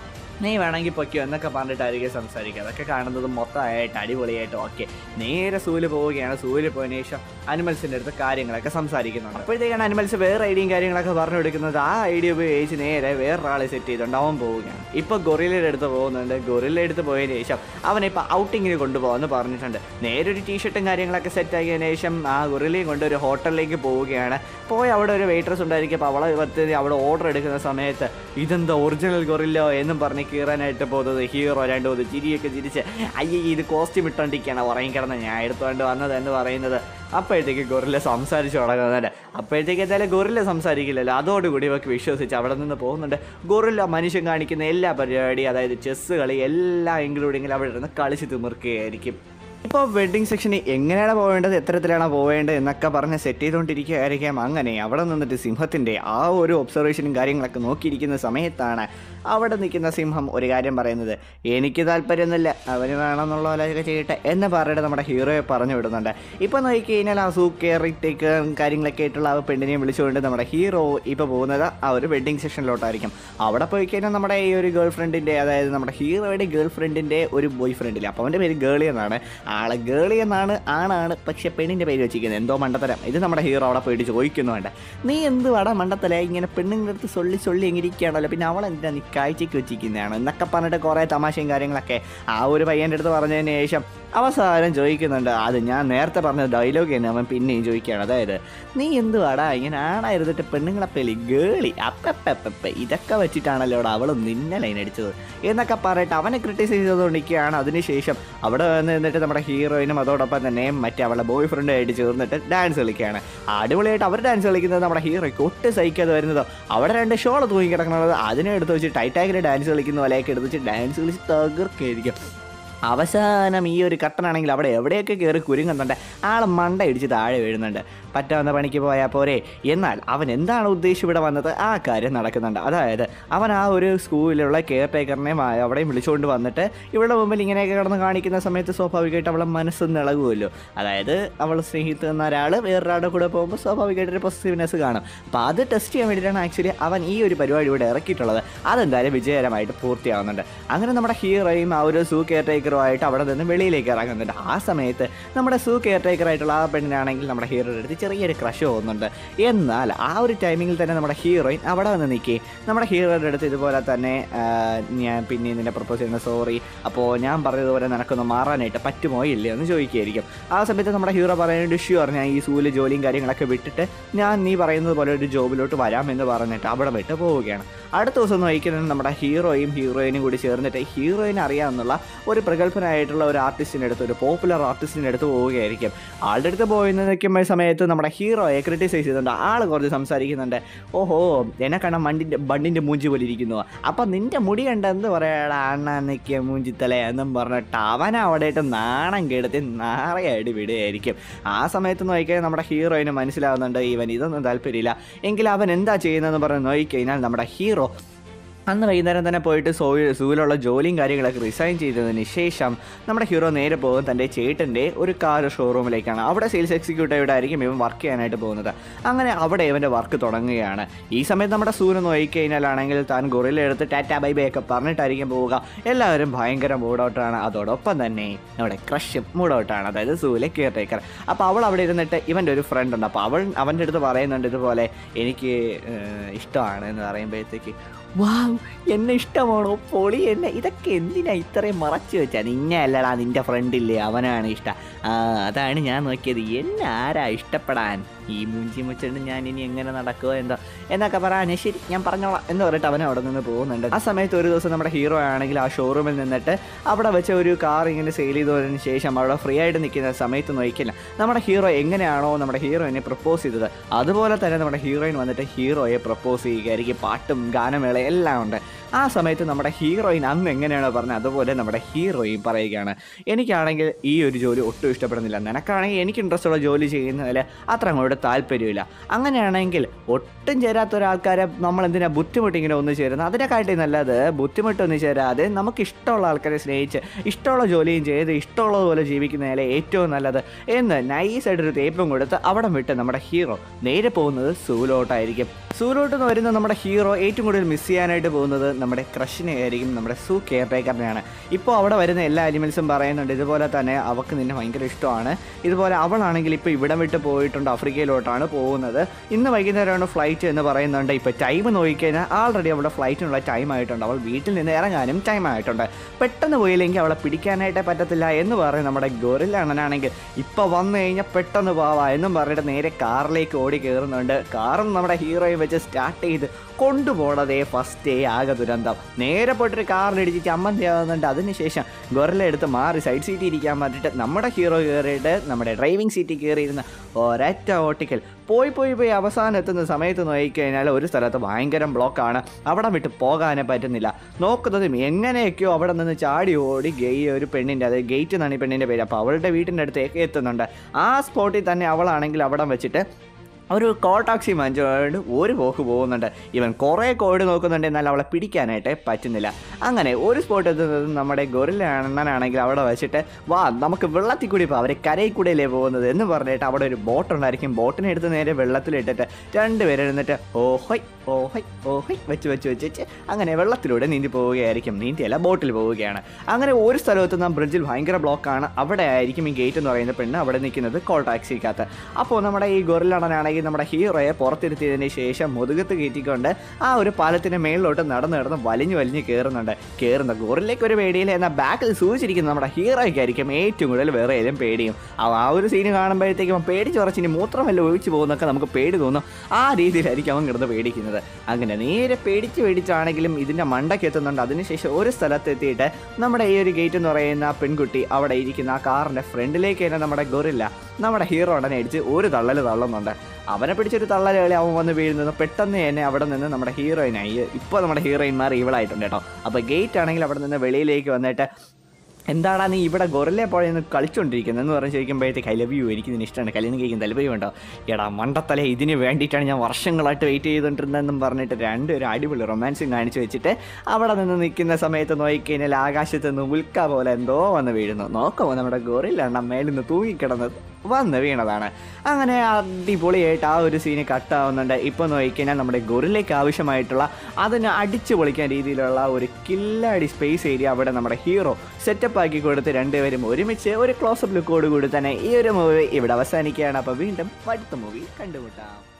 നീ വേണമെങ്കിൽ പൊയ്ക്കോ എന്നൊക്കെ പറഞ്ഞിട്ടായിരിക്കും സംസാരിക്കുക അതൊക്കെ കാണുന്നത് മൊത്തമായിട്ട് അടിപൊളിയായിട്ട് ഓക്കെ നേരെ സൂല് പോവുകയാണ് സൂല് പോയതിനു ശേഷം അനിമൽസിൻ്റെ അടുത്ത് കാര്യങ്ങളൊക്കെ സംസാരിക്കുന്നുണ്ട് അപ്പോഴത്തേക്കാണ് അനിമൽസ് വേറെ ഐഡിയയും കാര്യങ്ങളൊക്കെ പറഞ്ഞു കൊടുക്കുന്നത് ആ ഐഡിയ ഉപയോഗിച്ച് നേരെ വേറൊരാളെ സെറ്റ് ചെയ്തുകൊണ്ട് അവൻ പോവുകയാണ് ഇപ്പോൾ ഗൊറിലയുടെ അടുത്ത് പോകുന്നുണ്ട് ഗൊറിലയുടെ അടുത്ത് പോയതിനു ശേഷം അവനെ ഇപ്പോൾ ഔട്ടിങ്ങിന് കൊണ്ടുപോകാമെന്ന് പറഞ്ഞിട്ടുണ്ട് നേരെ ഒരു ടീഷർട്ടും കാര്യങ്ങളൊക്കെ സെറ്റ് ആക്കിയതിനു ശേഷം ആ ഗൊറിലയും കൊണ്ട് ഒരു ഹോട്ടലിലേക്ക് പോവുകയാണ് പോയി അവിടെ ഒരു വെയിറ്റർസ് ഉണ്ടായിരിക്കും അപ്പോൾ അവളെ പറ്റി അവിടെ ഓർഡർ എടുക്കുന്ന സമയത്ത് ഇതെന്താ ഒറിജിനൽ ഗൊറില്ലോ എന്നും പറഞ്ഞ് കീറാനായിട്ട് പോകുന്നത് ഹീറോ രണ്ടു മൂന്ന് ചിരിയൊക്കെ ചിരിച്ച് അയ്യേ ഇത് കോസ്റ്റ്യൂം ഇട്ടോണ്ടിരിക്കുകയാണ് ഉറങ്ങിക്കിടന്ന് ഞാൻ എടുത്തുകൊണ്ട് വന്നത് എന്ന് പറയുന്നത് അപ്പോഴത്തേക്ക് ഗൊറില്ല സംസാരിച്ച് തുടങ്ങുന്നുണ്ട് അപ്പോഴത്തേക്ക് എന്തായാലും ഗൊറില്ല സംസാരിക്കില്ലല്ലോ അതോടുകൂടി ഇവർക്ക് വിശ്വസിച്ച് അവിടെ നിന്ന് പോകുന്നുണ്ട് ഗൊറില്ല മനുഷ്യൻ കാണിക്കുന്ന എല്ലാ പരിപാടി അതായത് ചെസ്സ് കളി എല്ലാം ഇൻക്ലൂഡിങ്ങിൽ അവിടെ ഇരുന്ന് കളിച്ച് തിമിർക്കുകയായിരിക്കും ഇപ്പോൾ വെഡ്ഡിംഗ് സെക്ഷനിൽ എങ്ങനെയാണ് പോവേണ്ടത് എത്തരത്തിലാണ് പോവേണ്ടത് എന്നൊക്കെ പറഞ്ഞ് സെറ്റ് ചെയ്തുകൊണ്ടിരിക്കുകയായിരിക്കാം അങ്ങനെ അവിടെ നിന്നിട്ട് സിംഹത്തിൻ്റെ ആ ഒരു ഒബ്സർവേഷനും കാര്യങ്ങളൊക്കെ നോക്കിയിരിക്കുന്ന സമയത്താണ് അവിടെ നിൽക്കുന്ന സിംഹം ഒരു കാര്യം പറയുന്നത് എനിക്ക് താല്പര്യമൊന്നുമില്ല അവന് വേണമെന്നുള്ള പോലെയൊക്കെ ചെയ്യട്ടെ എന്ന് പറഞ്ഞിട്ട് നമ്മുടെ ഹീറോയെ പറഞ്ഞു വിടുന്നുണ്ട് ഇപ്പോൾ നോക്കി കഴിഞ്ഞാൽ ആ സൂക്കേറിട്ടേക്ക് കാര്യങ്ങളൊക്കെ ആയിട്ടുള്ള ആ പെണ്ണിനെ വിളിച്ചുകൊണ്ട് നമ്മുടെ ഹീറോ ഇപ്പോൾ പോകുന്നത് ആ ഒരു വെഡ്ഡിംഗ് സെഷനിലോട്ടായിരിക്കും അവിടെ പോയി കഴിഞ്ഞാൽ നമ്മുടെ ഈ ഒരു ഗേൾ ഫ്രണ്ടിൻ്റെ അതായത് നമ്മുടെ ഹീറോയുടെ ഗേൾ ഫ്രണ്ടിൻ്റെ ഒരു ബോയ് ഫ്രണ്ടില്ല അപ്പോൾ അവൻ്റെ പേര് ഗേളി എന്നാണ് ആളെ ഗേളി എന്നാണ് ആണാണ് പക്ഷേ പെണ്ണിൻ്റെ പേര് വെച്ചിരിക്കുന്നത് എന്തോ മണ്ടത്തരം ഇത് നമ്മുടെ ഹീറോ അവിടെ പോയിട്ട് ചോദിക്കുന്നു വേണ്ട നീ എന്ത് വട മണ്ടത്തല ഇങ്ങനെ പെണ്ണുങ്ങളുടെ അടുത്ത് സൊള്ളി സൊള്ളി എങ്ങനെ ഇരിക്കുകയാണല്ലോ പിന്നെ അവൾ എന്തിനാ നീ കാഴ്ചയ്ക്ക് വെച്ചിരിക്കുന്നതാണ് എന്നൊക്കെ പറഞ്ഞിട്ട് കുറേ തമാശയും കാര്യങ്ങളൊക്കെ ആ ഒരു പയ്യൻ്റെ അടുത്ത് പറഞ്ഞതിന് ശേഷം അവസാനം ചോദിക്കുന്നുണ്ട് അത് ഞാൻ നേരത്തെ പറഞ്ഞ ഡയലോഗ് തന്നെ അവൻ പിന്നെയും ചോദിക്കുകയാണ് അതായത് നീ എന്തുവാടാ ഇങ്ങനെ ആണായിരുന്നിട്ട് പെണ്ണുങ്ങളെ പേലി ഗേളി അപ്പപ്പപ്പ ഇതൊക്കെ വെച്ചിട്ടാണല്ലോ അവിടെ അവൾ നിന്നെ ലൈൻ അടിച്ചത് എന്നൊക്കെ പറഞ്ഞിട്ട് അവനെ ക്രിട്ടിസൈസ് ചെയ്തുകൊണ്ടിരിക്കുകയാണ് അതിനുശേഷം അവിടെ വന്ന് നിന്നിട്ട് നമ്മുടെ ഹീറോയിനും അതോടൊപ്പം തന്നെ മറ്റേ അവളുടെ ബോയ് ഫ്രണ്ടുമായിട്ട് ചേർന്നിട്ട് ഡാൻസ് കളിക്കുകയാണ് അടിപൊളിയായിട്ട് അവർ ഡാൻസ് കളിക്കുന്നത് നമ്മുടെ ഹീറോയ്ക്ക് ഒട്ടും സഹിക്കാതെ വരുന്നതോ അവിടെ രണ്ട് ഷോൾ തൂങ്ങി കിടക്കുന്നത് അതിനെ എടുത്ത് വെച്ച് ടൈറ്റാക്കിൽ ഡാൻസ് കളിക്കുന്ന പോലെയൊക്കെ എടുത്ത് വെച്ച് ഡാൻസ് കളിച്ച് തകർക്കായിരിക്കും അവസാനം ഈ ഒരു കട്ടനാണെങ്കിൽ അവിടെ എവിടെയൊക്കെ കയറി കുരുങ്ങുന്നുണ്ട് ആൾ മണ്ട ഇടിച്ച് താഴെ വീഴുന്നുണ്ട് പറ്റാവുന്ന പണിക്ക് പോയാൽ പോരെ എന്നാൽ അവൻ എന്താണ് ഉദ്ദേശിച്ച് ഇവിടെ വന്നത് ആ കാര്യം നടക്കുന്നുണ്ട് അതായത് അവൻ ആ ഒരു സ്കൂളിലുള്ള കെയർ ടേക്കറിനെ അവിടെയും വിളിച്ചുകൊണ്ട് വന്നിട്ട് ഇവിടെ മുമ്പിൽ ഇങ്ങനെയൊക്കെ കിടന്ന് കാണിക്കുന്ന സമയത്ത് സ്വാഭാവികമായിട്ട് അവളെ മനസ്സ് നിളകുമല്ലോ അതായത് അവൾ സ്നേഹിക്കുന്ന ഒരാൾ വേറൊരാളുടെ കൂടെ പോകുമ്പോൾ സ്വാഭാവികമായിട്ട് ഒരു പോസിറ്റീവ്നെസ് കാണും അപ്പോൾ അത് ടെസ്റ്റ് ചെയ്യാൻ വേണ്ടിയിട്ടാണ് ആക്ച്വലി അവൻ ഈ ഒരു പരിപാടി ഇവിടെ ഇറക്കിയിട്ടുള്ളത് അതെന്തായാലും വിജയകരമായിട്ട് പൂർത്തിയാവുന്നുണ്ട് അങ്ങനെ നമ്മുടെ ഹീറോയും ആ ഒരു സൂ കെയർ ടേക്കറുമായിട്ട് അവിടെ നിന്ന് വെളിയിലേക്ക് ഇറങ്ങുന്നുണ്ട് ആ സമയത്ത് നമ്മുടെ സൂ കെയർ ടേക്കറായിട്ടുള്ള ആ പെണ്ണിനാണെങ്കിൽ നമ്മുടെ ഹീറോയുടെ അടുത്ത് ചെറിയൊരു ക്രഷ് പോകുന്നുണ്ട് എന്നാൽ ആ ഒരു ടൈമിങ്ങിൽ തന്നെ നമ്മുടെ ഹീറോയിൻ അവിടെ വന്ന് നിൽക്കി നമ്മുടെ ഹീറോയുടെ അടുത്ത് ഇതുപോലെ തന്നെ ആ, ഞാൻ പിന്നെ നിന്നെ പ്രപ്പോസ് ചെയ്യുന്ന സോറി അപ്പോൾ ഞാൻ പറഞ്ഞതുപോലെ നിനക്കൊന്ന് മാറാനായിട്ട് പറ്റുമോ ഇല്ലയോ എന്ന് ചോദിക്കുകയായിരിക്കും ആ സമയത്ത് നമ്മുടെ ഹീറോ പറയുന്നുണ്ട് ഷ്യൂർ ഞാൻ ഈ സൂല് ജോലിയും കാര്യങ്ങളൊക്കെ വിട്ടിട്ട് ഞാൻ നീ പറയുന്നത് പോലെ ഒരു ജോബിലോട്ട് വരാമെന്ന് പറഞ്ഞിട്ട് അവിടെ വിട്ട് പോവുകയാണ് അടുത്ത ദിവസം നോക്കുന്നത് നമ്മുടെ ഹീറോയും ഹീറോയിനും കൂടി ചേർന്നിട്ട് ഹീറോയിനെ അറിയാമെന്നുള്ള ഒരു പ്രഗത്ഭനായിട്ടുള്ള ഒരു ആർട്ടിസ്റ്റിൻ്റെ അടുത്ത് ഒരു പോപ്പുലർ ആർട്ടിസ്റ്റിൻ്റെ അടുത്ത് പോവുകയായിരിക്കും ആളുടെ അടുത്ത് പോയി നിൽക്കുന്ന സമയത്ത് നമ്മുടെ ഹീറോയെ ക്രിട്ടിസൈസ് ചെയ്തിട്ടുണ്ട് ആൾ കുറച്ച് സംസാരിക്കുന്നുണ്ട് ഓഹോ എന്നെ കാണാൻ മണ്ടിൻ്റെ ബണ്ടിൻ്റെ മൂഞ്ചി പോലെ ഇരിക്കുന്നു അപ്പം നിൻ്റെ മുടി കണ്ട എന്ത് പറയാടാ അണ്ണ നിൽക്കിയ മൂഞ്ചിത്തലേ എന്നും പറഞ്ഞിട്ട് അവൻ അവിടെയിട്ട് നാണം കെടുത്തി നാറയായിട്ട് വിടുകയായിരിക്കും ആ സമയത്ത് നോക്കിയാൽ നമ്മുടെ ഹീറോയിന് മനസ്സിലാവുന്നുണ്ട് ഇവൻ ഇതൊന്നും താല്പര്യമില്ല എങ്കിൽ അവൻ എന്താ ചെയ്യുന്നതെന്ന് പറഞ്ഞ് നോക്കിക്കഴിഞ്ഞാൽ നമ്മുടെ ഹീറോ അന്ന് വൈകുന്നേരം തന്നെ പോയിട്ട് സോ സൂവിലുള്ള ജോലിയും കാര്യങ്ങളൊക്കെ റിസൈൻ ചെയ്തതിന് ശേഷം നമ്മുടെ ഹീറോ നേരെ പോകും തൻ്റെ ചേട്ടൻ്റെ ഒരു കാർ ഷോറൂമിലേക്കാണ് അവിടെ സെയിൽസ് എക്സിക്യൂട്ടീവ് ആയിരിക്കും ഇവൻ വർക്ക് ചെയ്യാനായിട്ട് പോകുന്നത് അങ്ങനെ അവിടെ ഇവൻ്റെ വർക്ക് തുടങ്ങുകയാണ് ഈ സമയത്ത് നമ്മുടെ സൂര്യ നോക്കിക്കഴിഞ്ഞാലാണെങ്കിൽ താൻ ഗൊറില എടുത്ത് ടാറ്റ ബൈ ബൈ ഒക്കെ പറഞ്ഞിട്ടായിരിക്കും പോവുക എല്ലാവരും ഭയങ്കര മൂഡൗട്ടാണ് അതോടൊപ്പം തന്നെ നമ്മുടെ ക്രഷും മൂഡൗട്ടാണ് അതായത് സൂലെ കെയർ ടേക്കർ അപ്പോൾ അവൾ അവിടെ ഇരുന്നിട്ട് ഇവൻ്റെ ഒരു ഫ്രണ്ട് ഉണ്ട് അപ്പോൾ അവൾ അവൻ്റെ അടുത്ത് പറയുന്നുണ്ട് ഇതുപോലെ എനിക്ക് ഏഹ്, ഇഷ്ടമാണ് എന്ന് പറയുമ്പോഴത്തേക്ക് വാവ് എന്നെ ഇഷ്ടമാണോ പൊളി എന്നെ ഇതൊക്കെ എന്തിനാ ഇത്രയും മറച്ചു വെച്ചാൽ നിന്നെ അല്ലടാ നിന്റെ ഫ്രണ്ടില്ലേ അവനാണ് ഇഷ്ടം ആ അതാണ് ഞാൻ നോക്കിയത് എന്നെ ആരാ ഇഷ്ടപ്പെടാൻ ഈ മൂഞ്ചി മുച്ചുകൊണ്ട് ഞാൻ ഇനി എങ്ങനെ നടക്കുമോ എന്തോ എന്നൊക്കെ പറയാൻ ശരി ഞാൻ പറഞ്ഞോളാം എന്ന് പറഞ്ഞിട്ട് അവൻ അവിടെ നിന്ന് പോകുന്നുണ്ട് ആ സമയത്ത് ഒരു ദിവസം നമ്മുടെ ഹീറോ ആണെങ്കിൽ ആ ഷോറൂമിൽ നിന്നിട്ട് അവിടെ വെച്ച ഒരു കാർ ഇങ്ങനെ സെയിൽ ചെയ്തതിന് ശേഷം അവിടെ ഫ്രീ ആയിട്ട് നിൽക്കുന്ന സമയത്ത് നോക്കില്ല നമ്മുടെ ഹീറോ എങ്ങനെയാണോ നമ്മുടെ ഹീറോയിനെ പ്രപ്പോസ് ചെയ്തത് അതുപോലെ തന്നെ നമ്മുടെ ഹീറോയിൻ വന്നിട്ട് ഹീറോയെ പ്രപ്പോസ് ചെയ്യുകയായിരിക്കും പാട്ടും ഗാനമേള എല്ലാം ഉണ്ട് ആ സമയത്ത് നമ്മുടെ ഹീറോയിൻ അന്ന് എങ്ങനെയാണോ പറഞ്ഞത് അതുപോലെ നമ്മുടെ ഹീറോയിൻ പറയുകയാണ് എനിക്കാണെങ്കിൽ ഈ ഒരു ജോലി ഒട്ടും ഇഷ്ടപ്പെടുന്നില്ല നിനക്കാണെങ്കിൽ എനിക്ക് ഇൻട്രസ്റ്റ് ഉള്ള ജോലി ചെയ്യുന്നതിൽ അത്ര അങ്ങോട്ട് താല്പര്യമില്ല അങ്ങനെയാണെങ്കിൽ ഒട്ടും ചേരാത്ത ഒരാൾക്കാരെ നമ്മൾ എന്തിനാ ബുദ്ധിമുട്ട് ഇങ്ങനെ ഒന്ന് ചേരുന്നത് അതിനെക്കാട്ടി നല്ലത് ബുദ്ധിമുട്ടൊന്നും ചേരാതെ നമുക്ക് ഇഷ്ടമുള്ള ആൾക്കാരെ സ്നേഹിച്ച് ഇഷ്ടമുള്ള ജോലിയും ചെയ്ത് ഇഷ്ടമുള്ളതുപോലെ ജീവിക്കുന്നതിലെ ഏറ്റവും നല്ലത് എന്ന് നൈസായിട്ടൊരു തേപ്പും കൊടുത്ത് അവിടെ വിട്ട് നമ്മുടെ ഹീറോ നേരെ പോകുന്നത് സൂലോട്ടായിരിക്കും സൂലോട്ട് എന്ന് വരുന്ന നമ്മുടെ ഹീറോ ഏറ്റവും കൂടുതൽ മിസ് ചെയ്യാനായിട്ട് പോകുന്നത് നമ്മുടെ ക്രഷിനെ ആയിരിക്കും നമ്മുടെ സൂ കെയർ ടേക്കറിനെയാണ് ഇപ്പോൾ അവിടെ വരുന്ന എല്ലാ അനിമൽസും പറയുന്നുണ്ട് ഇതുപോലെ തന്നെ അവൾക്ക് നിന്നെ ഭയങ്കര ഇഷ്ടമാണ് ഇതുപോലെ അവളാണെങ്കിൽ ഇപ്പോൾ ഇവിടം വിട്ട് പോയിട്ടുണ്ട് ആഫ്രിക്കയിലോട്ടാണ് പോകുന്നത് ഇന്ന് വൈകുന്നേരമാണ് ഫ്ലൈറ്റ് എന്ന് പറയുന്നുണ്ട് ഇപ്പോൾ ടൈം നോക്കിക്കഴിഞ്ഞാൽ ആൾറെഡി അവളുടെ ഫ്ലൈറ്റിനുള്ള ടൈം ആയിട്ടുണ്ട് അവൾ വീട്ടിൽ നിന്ന് ഇറങ്ങാനും ടൈം ആയിട്ടുണ്ട് പെട്ടെന്ന് പോയില്ലെങ്കിൽ അവളെ പിടിക്കാനായിട്ടേ പറ്റത്തില്ല എന്ന് പറയും നമ്മുടെ ഗൊറില്ല അണ്ണനാണെങ്കിൽ ഇപ്പോൾ വന്നു കഴിഞ്ഞാൽ പെട്ടെന്ന് പോവാ എന്നും പറഞ്ഞിട്ട് നേരെ കാറിലേക്ക് ഓടി കയറുന്നുണ്ട് കാറും നമ്മുടെ ഹീറോയും വെച്ച് സ്റ്റാർട്ട് ചെയ്ത് കൊണ്ടുപോണതേ ഫസ്റ്റ് ഡേ ആകെ ദുരന്തം നേരെ പോയിട്ടൊരു കാറിലിടിച്ച് ചമ്മന്തി ആവുന്നുണ്ട് അതിനുശേഷം ഗൊറില എടുത്ത് മാറി സൈഡ് സീറ്റിൽ ഇരിക്കാൻ പറഞ്ഞിട്ട് നമ്മുടെ ഹീറോ കയറിയിട്ട് നമ്മുടെ ഡ്രൈവിംഗ് സീറ്റിൽ കയറിയിരുന്ന ഒരൊറ്റ ഓട്ടിക്കൽ പോയി പോയി പോയി അവസാനം എത്തുന്ന സമയത്ത് നോക്കിക്കഴിഞ്ഞാൽ ഒരു സ്ഥലത്ത് ഭയങ്കര ബ്ലോക്കാണ് അവിടെ വിട്ട് പോകാനേ പറ്റുന്നില്ല നോക്കുന്നതും എങ്ങനെയൊക്കെയോ അവിടെ നിന്ന് ചാടി ഓടി ഗെയ് ഒരു പെണ്ണിൻ്റെ അത് ഗേറ്റ് എന്നാണ് ഈ പെണ്ണിൻ്റെ പേര് അപ്പോൾ അവളുടെ വീട്ടിൻ്റെ അടുത്തേക്ക് എത്തുന്നുണ്ട് ആ സ്പോട്ടിൽ തന്നെ അവളാണെങ്കിൽ അവിടെ വെച്ചിട്ട് ഒരു കോൾ ടാക്സി വാങ്ങിച്ചുകൊണ്ട് ഒരു പോക്ക് പോകുന്നുണ്ട് ഇവൻ കുറേ കോഡ് നോക്കുന്നുണ്ട് എന്നാൽ അവളെ പിടിക്കാനായിട്ട് പറ്റുന്നില്ല അങ്ങനെ ഒരു സ്പോട്ട് എത്തുന്നത് നമ്മുടെ ഗൊറില്ല അണ്ണനാണെങ്കിൽ അവിടെ വെച്ചിട്ട് വാ നമുക്ക് വെള്ളത്തിൽ കൂടി പോകാം അവർ കരയിൽ കൂടെയല്ലേ പോകുന്നത് എന്ന് പറഞ്ഞിട്ട് അവിടെ ഒരു ബോട്ട് ഉണ്ടായിരിക്കും ബോട്ടിനെ എടുത്ത് നേരെ വെള്ളത്തിലിട്ടിട്ട് രണ്ടുപേരും ഇരുന്നിട്ട് ഓഹോയ് ഓഹോയ് ഓഹോയ് വെച്ച് വെച്ച് വെച്ച് വെച്ച് അങ്ങനെ വെള്ളത്തിലൂടെ നീന്തി പോവുകയായിരിക്കും നീന്തിയല്ല ബോട്ടിൽ പോവുകയാണ് അങ്ങനെ ഒരു സ്ഥലത്ത് നാം ബ്രിഡ്ജിൽ ഭയങ്കര ബ്ലോക്കാണ് അവിടെ ആയിരിക്കും ഈ ഗേറ്റ് എന്ന് പറയുന്ന പെണ്ണ് അവിടെ നിൽക്കുന്നത് കോൾ ടാക്സിക്കകത്ത് അപ്പോൾ നമ്മുടെ ഈ ഗൊറിലടനാണെങ്കിൽ നമ്മുടെ ഹീറോയെ പുറത്തിരുത്തിയതിന് ശേഷം മുതുകത്ത് കയറ്റിക്കൊണ്ട് ആ ഒരു പാലത്തിന് മേളിലോട്ട് നടന്ന് നടന്ന് വലിഞ്ഞു വലിഞ്ഞ് കയറുന്നുണ്ട് കയറുന്ന ഗൊറിലേക്ക് ഒരു പേടിയില്ല എന്നാൽ ബാക്കിൽ സൂചിച്ചിരിക്കുന്ന നമ്മുടെ ഹീറോയ്ക്കായിരിക്കും ഏറ്റവും കൂടുതൽ വേറെ ഏതും പേടിയും ആ ആ ഒരു സീന് കാണുമ്പോഴത്തേക്കും അവൻ പേടിച്ച് കുറച്ചിനി മൂത്രമല്ല ഒഴിച്ചു പോകുന്നൊക്കെ നമുക്ക് പേടി തോന്നും ആ രീതിയിലായിരിക്കും അവൻ കിടന്ന് പേടിക്കുന്നത് അങ്ങനെ നേരെ പേടിച്ച് പേടിച്ചാണെങ്കിലും ഇതിൻ്റെ മണ്ടയ്ക്ക് എത്തുന്നുണ്ട് അതിനുശേഷം ഒരു സ്ഥലത്തെത്തിയിട്ട് നമ്മുടെ ഈ ഒരു ഗേറ്റ് എന്ന് പറയുന്ന ആ പെൺകുട്ടി അവിടെ ഇരിക്കുന്ന ആ കാറിൻ്റെ ഫ്രണ്ടിലേക്ക് തന്നെ നമ്മുടെ ഗൊറില്ല നമ്മുടെ ഹീറോ ഉടനെ അടിച്ച് ഒരു തള്ളൽ തള്ളുന്നുണ്ട് അവനെ പിടിച്ചൊരു തള്ളൽ കളി അവൻ വന്ന് വീഴുന്നത് പെട്ടെന്ന് തന്നെ അവിടെ നിന്ന് നമ്മുടെ ഹീറോയിനായി ഇപ്പോൾ നമ്മുടെ ഹീറോയിന്മാർ ഇവളായിട്ടുണ്ട് കേട്ടോ അപ്പോൾ ഗേറ്റ് ആണെങ്കിൽ അവിടെ നിന്ന് വെളിയിലേക്ക് വന്നിട്ട് എന്താടാ നീ ഇവിടെ ഗൊറിലെ പോയെന്ന് കളിച്ചുകൊണ്ടിരിക്കുന്നത് എന്ന് പറഞ്ഞ് ചോദിക്കുമ്പോഴത്തേക്ക് ഐ ലവ് യു എനിക്ക് ഇതിന് ഇഷ്ടമാണ് കല്യാണം കഴിക്കുന്ന താല്പര്യമുണ്ടോ എടാ മണ്ടത്തല ഇതിന് വേണ്ടിയിട്ടാണ് ഞാൻ വർഷങ്ങളായിട്ട് വെയിറ്റ് ചെയ്തുകൊണ്ടിരുന്നതെന്നും പറഞ്ഞിട്ട് രണ്ടൊരു അടിപൊളി റൊമാൻസും കാണിച്ചു വെച്ചിട്ട് അവിടെ നിന്ന് നിൽക്കുന്ന സമയത്ത് നോക്കിക്കഴിഞ്ഞാൽ ആകാശത്ത് നിന്ന് ഉൽക്ക പോലെ എന്തോ വന്ന് വീഴുന്നു നോക്കുമ്പോൾ നമ്മുടെ ഗൊറിലാണ് മേലിൽ നിന്ന് തൂങ്ങിക്കിടന്നത് വന്ന് വീണതാണ് അങ്ങനെ അടിപൊളിയായിട്ട് ആ ഒരു സീന് കട്ടാവുന്നുണ്ട് ഇപ്പോൾ നോക്കിക്കഴിഞ്ഞാൽ നമ്മുടെ ഗൊറിലേക്ക് ആവശ്യമായിട്ടുള്ള അതിന് അടിച്ചു പൊളിക്കാൻ രീതിയിലുള്ള ഒരു കില്ലാടി സ്പേസ് ഏരിയ അവിടെ നമ്മുടെ ഹീറോ സെറ്റപ്പ് ആക്കി കൊടുത്ത് രണ്ടുപേരും ഒരുമിച്ച് ഒരു ക്ലോസപ്പ് ലുക്കോട് കൂടി തന്നെ ഈ ഒരു മൂവി ഇവിടെ അവസാനിക്കുകയാണ് അപ്പോൾ വീണ്ടും അടുത്ത മൂവി കണ്ടുമുട്ടാം